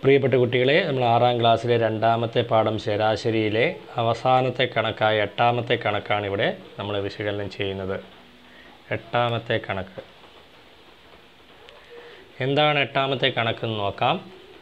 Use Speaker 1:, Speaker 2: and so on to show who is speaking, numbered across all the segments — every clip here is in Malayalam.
Speaker 1: പ്രിയപ്പെട്ട കുട്ടികളെ നമ്മൾ ആറാം ക്ലാസ്സിലെ രണ്ടാമത്തെ പാഠം ശരാശരിയിലെ അവസാനത്തെ കണക്കായ എട്ടാമത്തെ കണക്കാണ് ഇവിടെ നമ്മൾ വിശകലനം ചെയ്യുന്നത് എട്ടാമത്തെ കണക്ക് എന്താണ് എട്ടാമത്തെ കണക്കെന്ന് നോക്കാം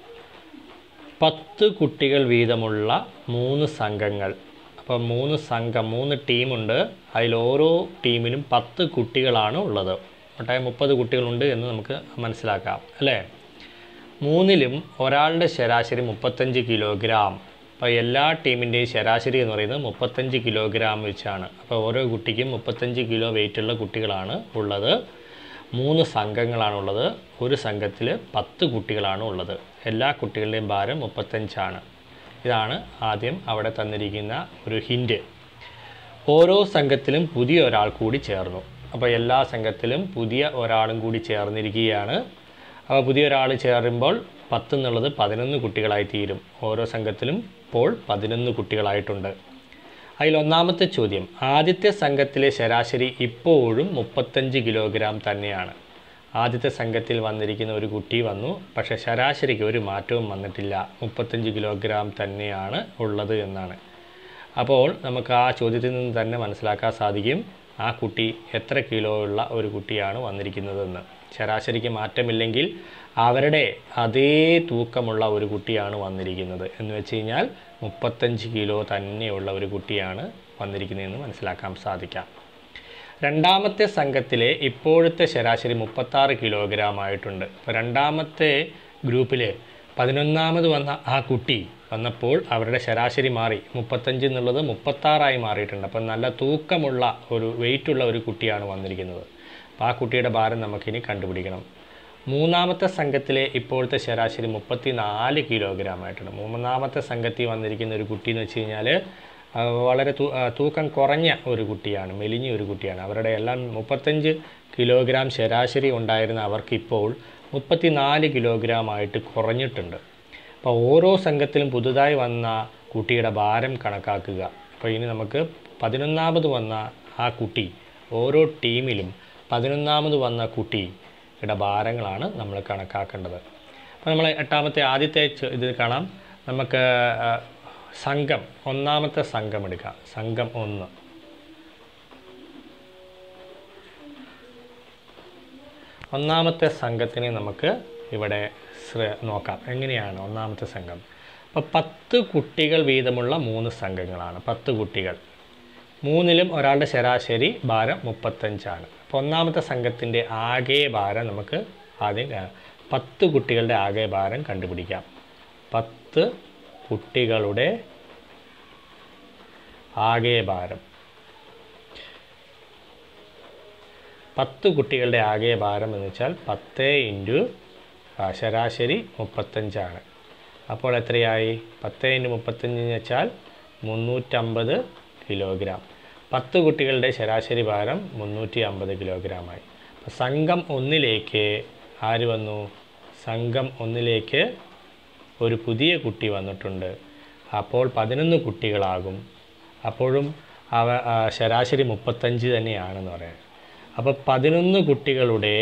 Speaker 1: പത്ത് കുട്ടികൾ വീതമുള്ള മൂന്ന് സംഘങ്ങൾ അപ്പോൾ മൂന്ന് സംഘം മൂന്ന് ടീമുണ്ട് അതിൽ ഓരോ ടീമിലും പത്ത് കുട്ടികളാണ് ഉള്ളത് ഒട്ടായ മുപ്പത് കുട്ടികളുണ്ട് എന്ന് നമുക്ക് മനസ്സിലാക്കാം അല്ലേ മൂന്നിലും ഒരാളുടെ ശരാശരി മുപ്പത്തഞ്ച് കിലോഗ്രാം അപ്പോൾ എല്ലാ ടീമിൻ്റെയും ശരാശരി എന്ന് പറയുന്നത് മുപ്പത്തഞ്ച് കിലോഗ്രാം വെച്ചാണ് അപ്പോൾ ഓരോ കുട്ടിക്കും മുപ്പത്തഞ്ച് കിലോ വെയിറ്റുള്ള കുട്ടികളാണ് ഉള്ളത് മൂന്ന് സംഘങ്ങളാണുള്ളത് ഒരു സംഘത്തിൽ പത്ത് കുട്ടികളാണ് ഉള്ളത് എല്ലാ കുട്ടികളുടെയും ഭാരം മുപ്പത്തഞ്ചാണ് ഇതാണ് ആദ്യം അവിടെ തന്നിരിക്കുന്ന ഒരു ഹിൻറ്റ് ഓരോ സംഘത്തിലും പുതിയ ഒരാൾ കൂടി ചേർന്നു അപ്പോൾ എല്ലാ സംഘത്തിലും പുതിയ ഒരാളും കൂടി ചേർന്നിരിക്കുകയാണ് അപ്പോൾ പുതിയ ഒരാൾ ചേരുമ്പോൾ പത്ത് എന്നുള്ളത് പതിനൊന്ന് കുട്ടികളായി തീരും ഓരോ സംഘത്തിലും ഇപ്പോൾ പതിനൊന്ന് കുട്ടികളായിട്ടുണ്ട് അതിൽ ഒന്നാമത്തെ ചോദ്യം ആദ്യത്തെ സംഘത്തിലെ ശരാശരി ഇപ്പോഴും മുപ്പത്തഞ്ച് കിലോഗ്രാം തന്നെയാണ് ആദ്യത്തെ സംഘത്തിൽ വന്നിരിക്കുന്ന ഒരു കുട്ടി വന്നു പക്ഷേ ശരാശരിക്ക് ഒരു മാറ്റവും വന്നിട്ടില്ല മുപ്പത്തഞ്ച് കിലോഗ്രാം തന്നെയാണ് ഉള്ളത് എന്നാണ് അപ്പോൾ നമുക്ക് ആ ചോദ്യത്തിൽ നിന്ന് തന്നെ മനസ്സിലാക്കാൻ സാധിക്കും ആ കുട്ടി എത്ര കിലോ ഉള്ള ഒരു കുട്ടിയാണ് വന്നിരിക്കുന്നതെന്ന് ശരാശരിക്ക് മാറ്റമില്ലെങ്കിൽ അവരുടെ അതേ തൂക്കമുള്ള ഒരു കുട്ടിയാണ് വന്നിരിക്കുന്നത് എന്ന് വെച്ച് കഴിഞ്ഞാൽ മുപ്പത്തഞ്ച് കിലോ തന്നെയുള്ള ഒരു കുട്ടിയാണ് വന്നിരിക്കുന്നതെന്ന് മനസ്സിലാക്കാൻ സാധിക്കാം രണ്ടാമത്തെ സംഘത്തിലെ ഇപ്പോഴത്തെ ശരാശരി മുപ്പത്താറ് കിലോഗ്രാം ആയിട്ടുണ്ട് അപ്പോൾ രണ്ടാമത്തെ ഗ്രൂപ്പിൽ പതിനൊന്നാമത് വന്ന ആ കുട്ടി വന്നപ്പോൾ അവരുടെ ശരാശരി മാറി മുപ്പത്തഞ്ച് എന്നുള്ളത് മുപ്പത്താറായി മാറിയിട്ടുണ്ട് അപ്പം നല്ല തൂക്കമുള്ള ഒരു വെയിറ്റുള്ള ഒരു കുട്ടിയാണ് വന്നിരിക്കുന്നത് അപ്പോൾ ആ കുട്ടിയുടെ ഭാരം നമുക്കിനി കണ്ടുപിടിക്കണം മൂന്നാമത്തെ സംഘത്തിലെ ഇപ്പോഴത്തെ ശരാശരി മുപ്പത്തി നാല് കിലോഗ്രാം ആയിട്ടുണ്ട് മൂന്നാമത്തെ സംഘത്തിൽ വന്നിരിക്കുന്ന ഒരു കുട്ടി എന്ന് വെച്ച് കഴിഞ്ഞാൽ ആ, വളരെ തൂ ആ, തൂക്കം കുറഞ്ഞ ഒരു കുട്ടിയാണ് മെലിഞ്ഞ ഒരു കുട്ടിയാണ് അവരുടെ എല്ലാം മുപ്പത്തഞ്ച് കിലോഗ്രാം ശരാശരി ഉണ്ടായിരുന്ന അവർക്കിപ്പോൾ മുപ്പത്തിനാല് കിലോഗ്രാം ആയിട്ട് കുറഞ്ഞിട്ടുണ്ട് അപ്പോൾ ഓരോ സംഘത്തിലും പുതുതായി വന്ന കുട്ടിയുടെ ഭാരം കണക്കാക്കുക അപ്പോൾ ഇനി നമുക്ക് പതിനൊന്നാമത് വന്ന ആ കുട്ടി ഓരോ ടീമിലും പതിനൊന്നാമത് വന്ന കുട്ടിയുടെ ഭാരങ്ങളാണ് നമ്മൾ കണക്കാക്കേണ്ടത് അപ്പോൾ നമ്മൾ എട്ടാമത്തെ ആദ്യത്തെ ചെ- ഇത് കാണാം നമുക്ക് ആ, സംഘം ഒന്നാമത്തെ സംഘം എടുക്കാം സംഘം ഒന്ന് ഒന്നാമത്തെ സംഘത്തിനെ നമുക്ക് ഇവിടെ ശ്ര- നോക്കാം എങ്ങനെയാണ് ഒന്നാമത്തെ സംഘം അപ്പോൾ പത്ത് കുട്ടികൾ വീതമുള്ള മൂന്ന് സംഘങ്ങളാണ് പത്ത് കുട്ടികൾ മൂന്നിലും ഒരാളുടെ ശരാശരി ഭാരം മുപ്പത്തഞ്ചാണ് അപ്പോൾ ഒന്നാമത്തെ സംഘത്തിൻ്റെ ആകെ ഭാരം നമുക്ക് ആദ്യം ആ, പത്ത് കുട്ടികളുടെ ആകെ ഭാരം കണ്ടുപിടിക്കാം പത്ത് കുട്ടികളുടെ ആകെ ഭാരം പത്ത് കുട്ടികളുടെ ആകെ ഭാരം എന്ന് വെച്ചാൽ പത്ത് ഇൻറ്റു ശരാശരി മുപ്പത്തഞ്ചാണ് അപ്പോൾ എത്രയായി പത്ത് ഇൻറ്റു മുപ്പത്തഞ്ച് എന്ന് വെച്ചാൽ മുന്നൂറ്റമ്പത് കിലോഗ്രാം പത്ത് കുട്ടികളുടെ ശരാശരി ഭാരം മുന്നൂറ്റി അമ്പത് കിലോഗ്രാമായി അപ്പോൾ സംഘം ഒന്നിലേക്ക് ആര് വന്നു സംഘം ഒന്നിലേക്ക് ഒരു പുതിയ കുട്ടി വന്നിട്ടുണ്ട് അപ്പോൾ പതിനൊന്ന് കുട്ടികളാകും അപ്പോഴും അവ ആ, ശരാശരി മുപ്പത്തഞ്ച് തന്നെയാണെന്ന് പറയാം അപ്പോൾ പതിനൊന്ന് കുട്ടികളുടെ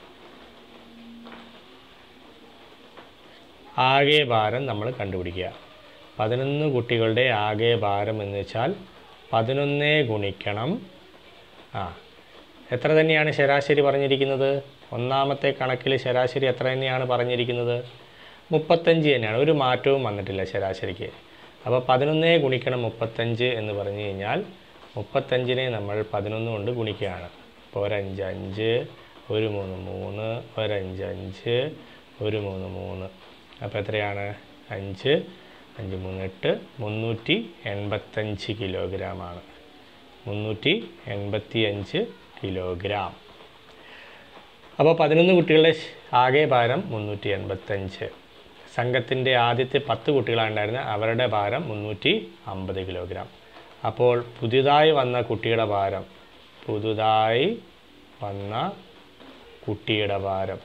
Speaker 1: ആകെ ഭാരം നമ്മൾ കണ്ടുപിടിക്കുക പതിനൊന്ന് കുട്ടികളുടെ ആകെ ഭാരം എന്ന് വെച്ചാൽ പതിനൊന്ന് ഗുണിക്കണം ആ എത്ര തന്നെയാണ് ശരാശരി പറഞ്ഞിരിക്കുന്നത് ഒന്നാമത്തെ കണക്കിൽ ശരാശരി എത്ര തന്നെയാണ് പറഞ്ഞിരിക്കുന്നത് മുപ്പത്തഞ്ച് തന്നെയാണ് ഒരു മാറ്റവും വന്നിട്ടില്ല ശരാശരിക്ക് അപ്പോൾ പതിനൊന്ന് ഗുണിക്കണം മുപ്പത്തഞ്ച് എന്ന് പറഞ്ഞു കഴിഞ്ഞാൽ മുപ്പത്തഞ്ചിനെ നമ്മൾ പതിനൊന്ന് കൊണ്ട് ഗുണിക്കുകയാണ് അപ്പോൾ ഒരഞ്ച് അഞ്ച് ഒരു മൂന്ന് മൂന്ന് ഒരഞ്ച് അഞ്ച് ഒരു മൂന്ന് മൂന്ന് അപ്പോൾ എത്രയാണ് അഞ്ച് അഞ്ച് മൂന്ന് എട്ട് മുന്നൂറ്റി എൺപത്തഞ്ച് കിലോഗ്രാമാണ് മുന്നൂറ്റി എൺപത്തി അഞ്ച് കിലോഗ്രാം അപ്പോൾ പതിനൊന്ന് കുട്ടികളുടെ ശ്- ആകെ ഭാരം മുന്നൂറ്റി എൺപത്തഞ്ച് സംഘത്തിൻ്റെ ആദ്യത്തെ പത്ത് കുട്ടികളാണ് ഉണ്ടായിരുന്നത് അവരുടെ ഭാരം മുന്നൂറ്റി അമ്പത് കിലോഗ്രാം അപ്പോൾ പുതിയതായി വന്ന കുട്ടിയുടെ ഭാരം പുതുതായി വന്ന കുട്ടിയുടെ ഭാരം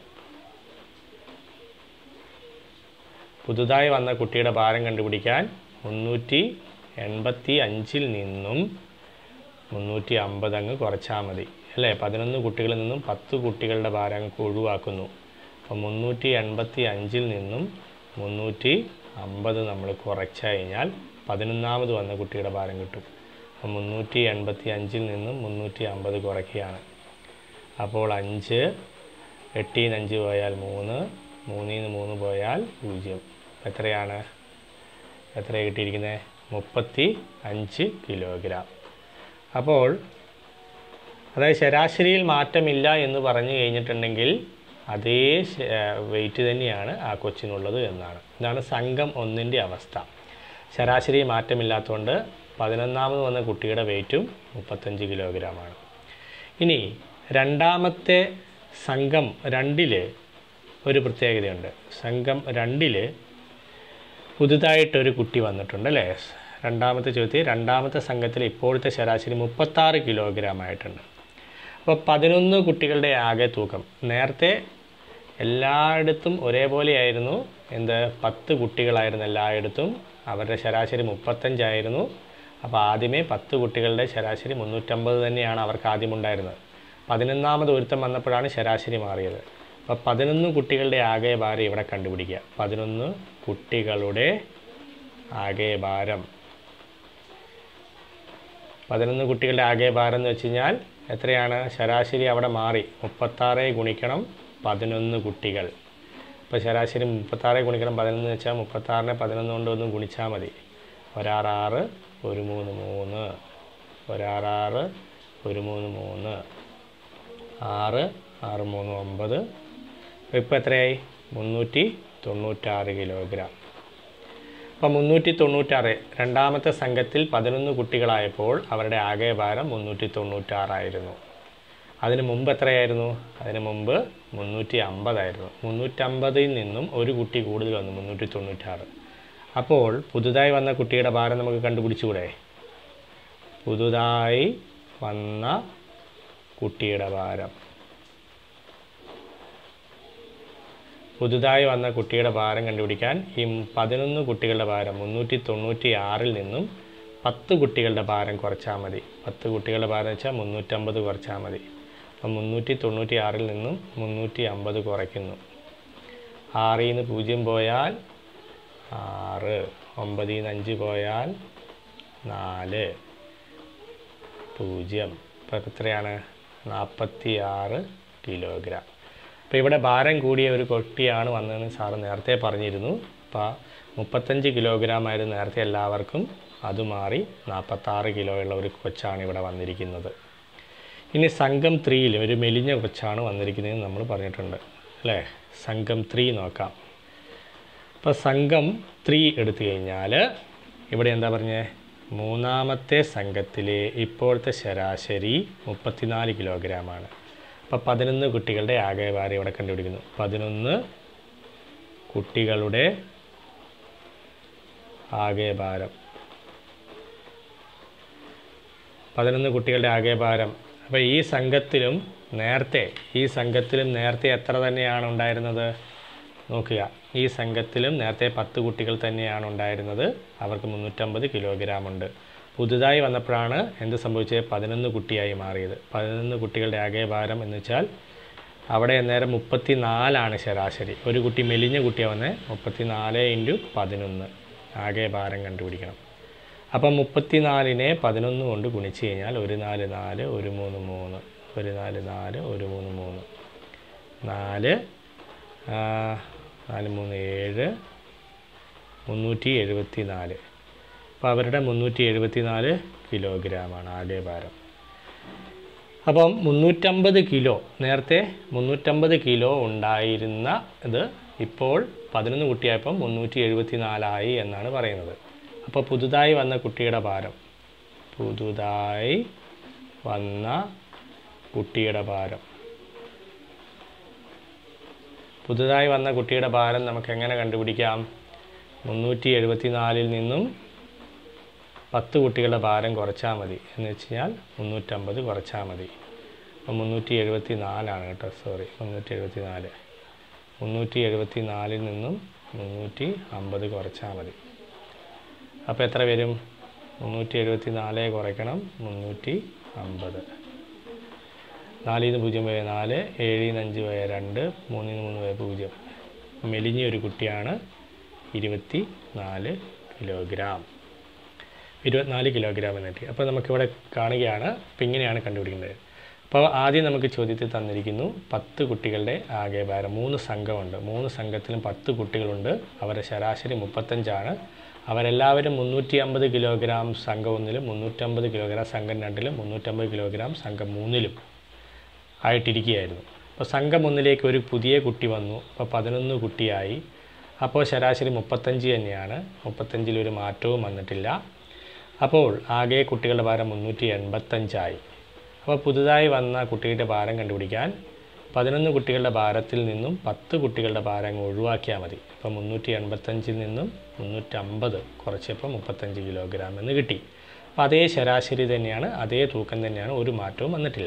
Speaker 1: പുതുതായി വന്ന കുട്ടിയുടെ ഭാരം കണ്ടുപിടിക്കാൻ മുന്നൂറ്റി എൺപത്തി അഞ്ചിൽ നിന്നും മുന്നൂറ്റി അമ്പത് അങ്ങ് കുറച്ചാൽ മതി അല്ലേ പതിനൊന്ന് കുട്ടികളിൽ നിന്നും പത്ത് കുട്ടികളുടെ ഭാരം അങ്ങ് ഒഴിവാക്കുന്നു അപ്പോൾ മുന്നൂറ്റി എൺപത്തി അഞ്ചിൽ നിന്നും മുന്നൂറ്റി അമ്പത് നമ്മൾ കുറച്ച് കഴിഞ്ഞാൽ പതിനൊന്നാമത് വന്ന കുട്ടിയുടെ ഭാരം കിട്ടും അപ്പം മുന്നൂറ്റി എൺപത്തി അഞ്ചിൽ നിന്നും മുന്നൂറ്റി അമ്പത് കുറയ്ക്കുകയാണ് അപ്പോൾ അഞ്ച് എട്ടിൽ നിന്ന് അഞ്ച് പോയാൽ മൂന്ന് മൂന്നിൽ നിന്ന് മൂന്ന് പോയാൽ പൂജ്യം എത്രയാണ് എത്ര കിട്ടിയിരിക്കുന്നത് മുപ്പത്തി അഞ്ച് കിലോഗ്രാം അപ്പോൾ അതായത് ശരാശരിയിൽ മാറ്റമില്ല എന്ന് പറഞ്ഞു കഴിഞ്ഞിട്ടുണ്ടെങ്കിൽ അതേ വെയിറ്റ് തന്നെയാണ് ആ കൊച്ചിനുള്ളത് എന്നാണ് ഇതാണ് സംഘം ഒന്നിൻ്റെ അവസ്ഥ ശരാശരി മാറ്റമില്ലാത്തതുകൊണ്ട് പതിനൊന്നാമത് വന്ന കുട്ടിയുടെ വെയിറ്റും മുപ്പത്തഞ്ച് കിലോഗ്രാമാണ് ഇനി രണ്ടാമത്തെ സംഘം രണ്ടിൽ ഒരു പ്രത്യേകതയുണ്ട് സംഘം രണ്ടിൽ പുതുതായിട്ടൊരു കുട്ടി വന്നിട്ടുണ്ട് അല്ലേ രണ്ടാമത്തെ ചോദ്യത്തിൽ രണ്ടാമത്തെ സംഘത്തിൽ ഇപ്പോഴത്തെ ശരാശരി മുപ്പത്താറ് കിലോഗ്രാം ആയിട്ടുണ്ട് അപ്പോൾ പതിനൊന്ന് കുട്ടികളുടെ ആകെ തൂക്കം നേരത്തെ എല്ലായിടത്തും ഒരേപോലെയായിരുന്നു എന്ത് പത്ത് കുട്ടികളായിരുന്നു എല്ലായിടത്തും അവരുടെ ശരാശരി മുപ്പത്തഞ്ചായിരുന്നു അപ്പോൾ ആദ്യമേ പത്ത് കുട്ടികളുടെ ശരാശരി മുന്നൂറ്റമ്പത് തന്നെയാണ് അവർക്ക് ആദ്യം ഉണ്ടായിരുന്നത് പതിനൊന്നാമത് ഒരുത്തം വന്നപ്പോഴാണ് ശരാശരി മാറിയത് അപ്പോൾ പതിനൊന്ന് കുട്ടികളുടെ ആകെ ഭാരം ഇവിടെ കണ്ടുപിടിക്കുക പതിനൊന്ന് കുട്ടികളുടെ ആകെ ഭാരം പതിനൊന്ന് കുട്ടികളുടെ ആകെ ഭാരം എന്ന് വെച്ച് കഴിഞ്ഞാൽ എത്രയാണ് ശരാശരി അവിടെ മാറി മുപ്പത്താറ് ഗുണിക്കണം പതിനൊന്ന് കുട്ടികൾ ഇപ്പോൾ ശരാശരി മുപ്പത്താറ് ഗുണിക്കണം പതിനൊന്ന് വെച്ചാൽ മുപ്പത്താറിനെ പതിനൊന്ന് കൊണ്ട് ഒന്ന് ഗുണിച്ചാൽ മതി ഒരാറാറ് ഒരു മൂന്ന് മൂന്ന് ഒരാറാറ് ഒരു മൂന്ന് മൂന്ന് ആറ് ആറ് മൂന്ന് ഒമ്പത് ഇപ്പോൾ എത്രയായി മുന്നൂറ്റി തൊണ്ണൂറ്റാറ് കിലോഗ്രാം അപ്പം മുന്നൂറ്റി തൊണ്ണൂറ്റാറ് രണ്ടാമത്തെ സംഘത്തിൽ പതിനൊന്ന് കുട്ടികളായപ്പോൾ അവരുടെ ആകെ ഭാരം മുന്നൂറ്റി തൊണ്ണൂറ്റാറായിരുന്നു അതിന് മുമ്പ് എത്രയായിരുന്നു അതിന് മുമ്പ് മുന്നൂറ്റി അമ്പതായിരുന്നു മുന്നൂറ്റമ്പതിൽ നിന്നും ഒരു കുട്ടി കൂടുതൽ വന്നു മുന്നൂറ്റി തൊണ്ണൂറ്റാറ് അപ്പോൾ പുതുതായി വന്ന കുട്ടിയുടെ ഭാരം നമുക്ക് കണ്ടുപിടിച്ചുകൂടെ പുതുതായി വന്ന കുട്ടിയുടെ ഭാരം പുതുതായി വന്ന കുട്ടിയുടെ ഭാരം കണ്ടുപിടിക്കാൻ ഈ പതിനൊന്ന് കുട്ടികളുടെ ഭാരം മുന്നൂറ്റി തൊണ്ണൂറ്റി ആറിൽ നിന്നും പത്ത് കുട്ടികളുടെ ഭാരം കുറച്ചാൽ മതി പത്ത് കുട്ടികളുടെ ഭാരം വെച്ചാൽ മുന്നൂറ്റമ്പത് കുറച്ചാൽ മതി അപ്പം മുന്നൂറ്റി തൊണ്ണൂറ്റി ആറിൽ നിന്നും മുന്നൂറ്റി അമ്പത് കുറയ്ക്കുന്നു ആറിൽ നിന്ന് പൂജ്യം പോയാൽ ആറ് ഒമ്പതിൽ നിന്ന് അഞ്ച് പോയാൽ നാല് പൂജ്യം ഇപ്പം എത്രയാണ് നാൽപ്പത്തി ആറ് കിലോഗ്രാം അപ്പോൾ ഇവിടെ ഭാരം കൂടിയ ഒരു കുട്ടിയാണ് വന്നതെന്ന് സാറ് നേരത്തെ പറഞ്ഞിരുന്നു അപ്പോൾ മുപ്പത്തഞ്ച് കിലോഗ്രാം ആയിരുന്നു നേരത്തെ എല്ലാവർക്കും അത് മാറി നാൽപ്പത്താറ് കിലോ ഉള്ള ഒരു കൊച്ചാണ് ഇവിടെ വന്നിരിക്കുന്നത് ഇനി സംഘം ത്രീയിൽ ഒരു മെലിഞ്ഞ കൊച്ചാണ് വന്നിരിക്കുന്നതെന്ന് നമ്മൾ പറഞ്ഞിട്ടുണ്ട് അല്ലേ സംഘം ത്രീ നോക്കാം അപ്പോൾ സംഘം ത്രീ എടുത്തു കഴിഞ്ഞാൽ ഇവിടെ എന്താ പറഞ്ഞത് മൂന്നാമത്തെ സംഘത്തിലെ ഇപ്പോഴത്തെ ശരാശരി മുപ്പത്തിനാല് കിലോഗ്രാമാണ് അപ്പോൾ പതിനൊന്ന് കുട്ടികളുടെ ആകെ ഭാരം ഇവിടെ കണ്ടുപിടിക്കുന്നു പതിനൊന്ന് കുട്ടികളുടെ ആകെ ഭാരം പതിനൊന്ന് കുട്ടികളുടെ ആകെ ഭാരം അപ്പോൾ ഈ സംഘത്തിലും നേരത്തെ ഈ സംഘത്തിലും നേരത്തെ എത്ര തന്നെയാണ് ഉണ്ടായിരുന്നത് നോക്കുക ഈ സംഘത്തിലും നേരത്തെ പത്ത് കുട്ടികൾ തന്നെയാണ് ഉണ്ടായിരുന്നത് അവർക്ക് മുന്നൂറ്റമ്പത് കിലോഗ്രാം ഉണ്ട് പുതുതായി വന്നപ്പോഴാണ് എന്ത് സംഭവിച്ചത് പതിനൊന്ന് കുട്ടിയായി മാറിയത് പതിനൊന്ന് കുട്ടികളുടെ ആകെ ഭാരം എന്ന് വെച്ചാൽ അവിടെ നേരം മുപ്പത്തി നാലാണ് ശരാശരി ഒരു കുട്ടി മെലിഞ്ഞ കുട്ടിയാണ് വന്നത് മുപ്പത്തി നാല് ഇൻറ്റു പതിനൊന്ന് ആകെ ഭാരം കണ്ടുപിടിക്കണം അപ്പം മുപ്പത്തിനാലിനെ പതിനൊന്ന് കൊണ്ട് ഗുണിച്ച് കഴിഞ്ഞാൽ ഒരു നാല് നാല് ഒരു മൂന്ന് മൂന്ന് ഒരു നാല് നാല് ഒരു മൂന്ന് മൂന്ന് നാല് ആ, നാല് മൂന്ന് ഏഴ് മുന്നൂറ്റി എഴുപത്തി നാല് അപ്പോൾ അവരുടെ മുന്നൂറ്റി എഴുപത്തി നാല് കിലോഗ്രാമാണ് ആകെ ഭാരം അപ്പം മുന്നൂറ്റമ്പത് കിലോ നേരത്തെ മുന്നൂറ്റമ്പത് കിലോ ഉണ്ടായിരുന്ന ഇത് ഇപ്പോൾ പതിനൊന്ന് കുട്ടിയായപ്പം മുന്നൂറ്റി എഴുപത്തി നാലായി എന്നാണ് പറയുന്നത് അപ്പോൾ പുതുതായി വന്ന കുട്ടിയുടെ ഭാരം പുതുതായി വന്ന കുട്ടിയുടെ ഭാരം പുതുതായി വന്ന കുട്ടിയുടെ ഭാരം നമുക്ക് എങ്ങനെ കണ്ടുപിടിക്കാം മുന്നൂറ്റി എഴുപത്തി നാലിൽ നിന്നും പത്ത് കുട്ടികളുടെ ഭാരം കുറച്ചാൽ മതി എന്ന് വെച്ച് കഴിഞ്ഞാൽ മുന്നൂറ്റമ്പത് കുറച്ചാൽ മതി അപ്പം മുന്നൂറ്റി എഴുപത്തി നാലാണ് കേട്ടോ സോറി മുന്നൂറ്റി എഴുപത്തി നാല് മുന്നൂറ്റി എഴുപത്തി നാലിൽ നിന്നും മുന്നൂറ്റി അമ്പത് കുറച്ചാൽ മതി അപ്പോൾ എത്ര വരും മുന്നൂറ്റി എഴുപത്തി നാല് കുറയ്ക്കണം മുന്നൂറ്റി അമ്പത് നാലിൽ നിന്ന് പൂജ്യം പോയ നാല് ഏഴിൽ നിന്ന് അഞ്ച് പോയ രണ്ട് മൂന്നിൽ നിന്ന് മൂന്ന് പോയ പൂജ്യം മെലിഞ്ഞ ഒരു കുട്ടിയാണ് ഇരുപത്തി നാല് കിലോഗ്രാം ഇരുപത്തിനാല് കിലോഗ്രാം എന്ന് കിട്ടി അപ്പോൾ നമുക്കിവിടെ കാണുകയാണ് അപ്പോൾ ഇങ്ങനെയാണ് കണ്ടുപിടിക്കേണ്ടത് അപ്പോൾ ആദ്യം നമുക്ക് ചോദ്യത്തിൽ തന്നിരിക്കുന്നു പത്ത് കുട്ടികളുടെ ആകെ ഭാരം മൂന്ന് സംഘമുണ്ട് മൂന്ന് സംഘത്തിലും പത്ത് കുട്ടികളുണ്ട് അവരുടെ ശരാശരി മുപ്പത്തഞ്ചാണ് അവരെല്ലാവരും മുന്നൂറ്റി അമ്പത് കിലോഗ്രാം സംഘം ഒന്നിലും മുന്നൂറ്റമ്പത് കിലോഗ്രാം സംഘം രണ്ടിലും മുന്നൂറ്റമ്പത് കിലോഗ്രാം സംഘം മൂന്നിലും ആയിട്ടിരിക്കുകയായിരുന്നു അപ്പോൾ സംഘം ഒന്നിലേക്ക് ഒരു പുതിയ കുട്ടി വന്നു അപ്പോൾ പതിനൊന്ന് കുട്ടിയായി അപ്പോൾ ശരാശരി മുപ്പത്തഞ്ച് തന്നെയാണ് മുപ്പത്തഞ്ചിൽ ഒരു മാറ്റവും വന്നിട്ടില്ല അപ്പോൾ ആകെ കുട്ടികളുടെ ഭാരം മുന്നൂറ്റി എൺപത്തഞ്ചായി അപ്പോൾ പുതുതായി വന്ന കുട്ടിയുടെ ഭാരം കണ്ടുപിടിക്കാൻ പതിനൊന്ന് കുട്ടികളുടെ ഭാരത്തിൽ നിന്നും പത്ത് കുട്ടികളുടെ ഭാരം അങ്ങ് ഒഴിവാക്കിയാൽ മതി അപ്പോൾ മുന്നൂറ്റി എൺപത്തഞ്ചിൽ നിന്നും മുന്നൂറ്റമ്പത് കുറച്ചപ്പോൾ മുപ്പത്തഞ്ച് കിലോഗ്രാം എന്ന് കിട്ടി അപ്പോൾ അതേ ശരാശരി തന്നെയാണ് അതേ തൂക്കം തന്നെയാണ് ഒരു മാറ്റവും വന്നിട്ടില്ല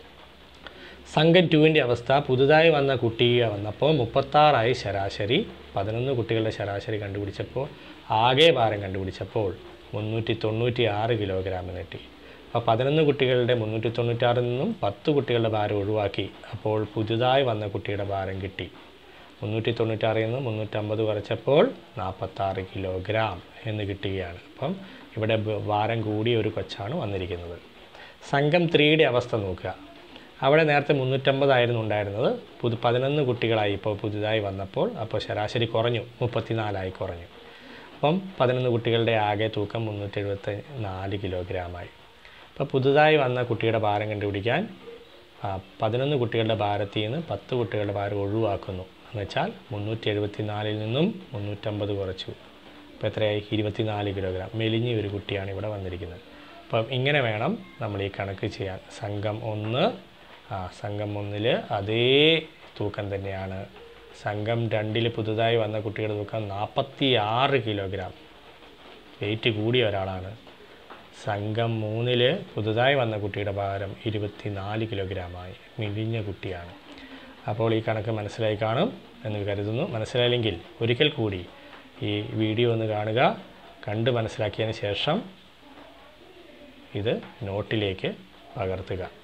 Speaker 1: സംഘം ടുവിൻ്റെ അവസ്ഥ പുതുതായി വന്ന കുട്ടിയെ വന്നപ്പോൾ മുപ്പത്താറായി ശരാശരി പതിനൊന്ന് കുട്ടികളുടെ ശരാശരി കണ്ടുപിടിച്ചപ്പോൾ ആകെ ഭാരം കണ്ടുപിടിച്ചപ്പോൾ മുന്നൂറ്റി തൊണ്ണൂറ്റി ആറ് കിലോഗ്രാം എന്ന് കിട്ടി അപ്പോൾ പതിനൊന്ന് കുട്ടികളുടെ മുന്നൂറ്റി തൊണ്ണൂറ്റാറിൽ നിന്നും പത്ത് കുട്ടികളുടെ ഭാരം ഒഴിവാക്കി അപ്പോൾ പുതുതായി വന്ന കുട്ടിയുടെ ഭാരം കിട്ടി മുന്നൂറ്റി തൊണ്ണൂറ്റാറിൽ നിന്ന് മുന്നൂറ്റമ്പത് കുറച്ചപ്പോൾ നാൽപ്പത്താറ് കിലോഗ്രാം എന്ന് കിട്ടുകയാണ് അപ്പം ഇവിടെ ബ- ഭാരം കൂടിയ ഒരു കൊച്ചാണ് വന്നിരിക്കുന്നത് സംഘം ത്രീയുടെ അവസ്ഥ നോക്കുക അവിടെ നേരത്തെ മുന്നൂറ്റമ്പതായിരുന്നു ഉണ്ടായിരുന്നത് പുതു പതിനൊന്ന് കുട്ടികളായി ഇപ്പോൾ പുതുതായി വന്നപ്പോൾ അപ്പോൾ ശരാശരി കുറഞ്ഞു മുപ്പത്തിനാലായി കുറഞ്ഞു അപ്പം പതിനൊന്ന് കുട്ടികളുടെ ആകെ തൂക്കം മുന്നൂറ്റി എഴുപത്തി നാല് കിലോഗ്രാമായി അപ്പോൾ പുതുതായി വന്ന കുട്ടിയുടെ ഭാരം കണ്ടുപിടിക്കാൻ ആ, പതിനൊന്ന് കുട്ടികളുടെ ഭാരത്തിൽ നിന്ന് പത്ത് കുട്ടികളുടെ ഭാരം ഒഴിവാക്കുന്നു എന്ന് വെച്ചാൽ മുന്നൂറ്റി എഴുപത്തി നാലിൽ നിന്നും മുന്നൂറ്റമ്പത് കുറച്ചു അപ്പോൾ എത്രയായി ഇരുപത്തിനാല് കിലോഗ്രാം മെലിഞ്ഞ ഒരു കുട്ടിയാണ് ഇവിടെ വന്നിരിക്കുന്നത് അപ്പം ഇങ്ങനെ വേണം നമ്മൾ ഈ കണക്ക് ചെയ്യാൻ സംഘം ഒന്ന് ആ സംഘം ഒന്നിൽ അതേ തൂക്കം തന്നെയാണ് സംഘം രണ്ടിൽ പുതുതായി വന്ന കുട്ടിയുടെ തൂക്കം നാൽപ്പത്തി ആറ് കിലോഗ്രാം വെയിറ്റ് കൂടിയ ഒരാളാണ് സംഘം മൂന്നിൽ പുതുതായി വന്ന കുട്ടിയുടെ ഭാരം ഇരുപത്തിനാല് കിലോഗ്രാമായി മിഴിഞ്ഞ കുട്ടിയാണ് അപ്പോൾ ഈ കണക്ക് മനസ്സിലായി കാണും എന്ന് കരുതുന്നു മനസ്സിലായില്ലെങ്കിൽ ഒരിക്കൽ കൂടി ഈ വീഡിയോ ഒന്ന് കാണുക കണ്ട് മനസ്സിലാക്കിയതിന് ശേഷം ഇത് നോട്ടിലേക്ക് പകർത്തുക